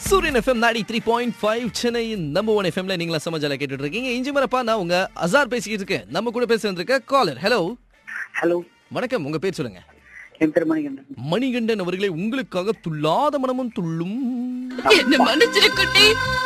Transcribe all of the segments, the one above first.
சூரியன் எஃப்எம் நாடி three point five சென்னையின் நம்பர் ஒன் எஃப்எம்ல நீங்களா சமாஜால கேட்டுட்டு இருக்கீங்க இஞ்சி மரப்பா நான் உங்க அசார் பேசிக்கிட்டு இருக்கேன் நம்ம கூட பேசுறது இருக்க காலர் ஹலோ ஹலோ வணக்கம் உங்க பேர் சொல்லுங்க என் பேர் மணிகண்டன் மணிகண்டன் அவர்களே உங்களுக்காக துள்ளாத மனமும் துள்ளும் என்ன மன்னிச்சிரு குட்டி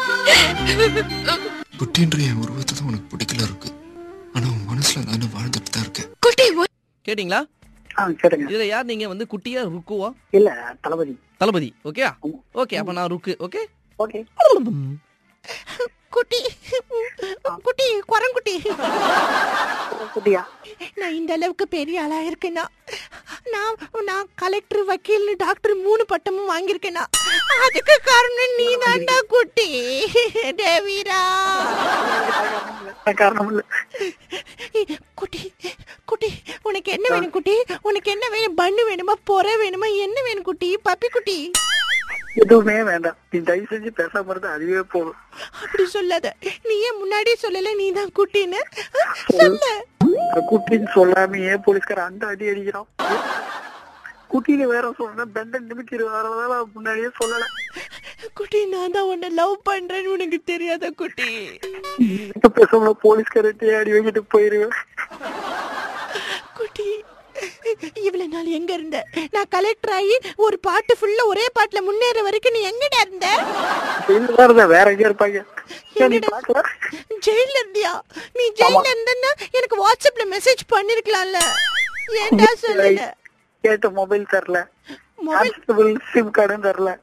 குட்டின்ற என் உருவத்தை தான் உனக்கு பிடிக்கல இருக்கு ஆனா உன் மனசுல நானும் வாழ்ந்துட்டு தான் இருக்கேன் குட்டி ஒ- கேட்டிங்களா ஆ கேட்டுங்க இதுல யார் நீங்க வந்து குட்டியா ருக்குவா இல்ல தளபதி தளபதி ஓகே ஓகே அப்ப நான் ருக்கு ஓகே ஓகே குட்டி குட்டி குரங்குட்டி குட்டியா நான் இந்த அளவுக்கு பெரிய ஆளா இருக்கேனா நான் நான் கலெக்டர் வக்கீல் டாக்டர் மூணு பட்டமும் வாங்கியிருக்கேனா அதுக்கு காரணம் நீ தான்டா குட்டி தேவீரா காரணம் இல்ல குட்டி குட்டி உனக்கு என்ன வேணும் குட்டி உனக்கு என்ன வேணும் பண்ணு வேணுமா பொற வேணுமா என்ன வேணும் குட்டி பப்பி குட்டி எதுவுமே வேண்டாம் நீ தயவு செஞ்சு பேசாம இருந்தா அதுவே போதும் அப்படி சொல்லாத நீ ஏன் முன்னாடியே சொல்லல நீ தான் குட்டின்னு சொல்ல அந்த குட்டின்னு சொல்லாம ஏன் போலீஸ்கார அந்த அடி அடிக்கிறான் குட்டியில வேற சொன்னா பெண்டன் நிமித்திருவாரதால முன்னாடியே சொல்லல குட்டி நான் தான் உன்னை லவ் பண்றேன்னு உனக்கு தெரியாத குட்டி இப்ப பேசாம போலீஸ்காரட்டே அடி வாங்கிட்டு போயிருவேன் குட்டி இவ்வளவு நாள் எங்க இருந்த நான் கலெக்டர் ஆகி ஒரு பாட்டு ஃபுல்லா ஒரே பாட்டுல முன்னேற வரைக்கும் நீ எங்கடா இருந்த ஜெயில தான் இருந்தா வேற எங்க இருப்பாங்க ஏன் நீ எங்கடா? பாக்கல ஜெயில இருந்தியா நீ ஜெயில இருந்தன்னா எனக்கு வாட்ஸ்அப்ல மெசேஜ் பண்ணிருக்கலாம்ல ஏன்டா சொல்லல கேட்ட மொபைல் தரல மொபைல் கான்ஸ்டபிள் சிம் கார்டும் தரல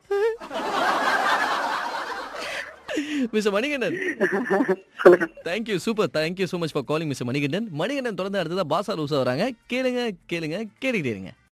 மிஸ்டர் மணிகண்டன் சொல்லுங்க thank you super thank you so much for calling mister Manikandan Manikandan தொடர்ந்து அடுத்ததா பாசா லூசா வராங்க கேளுங்க கேளுங்க கேட்டுக்கிட்டே இருங்க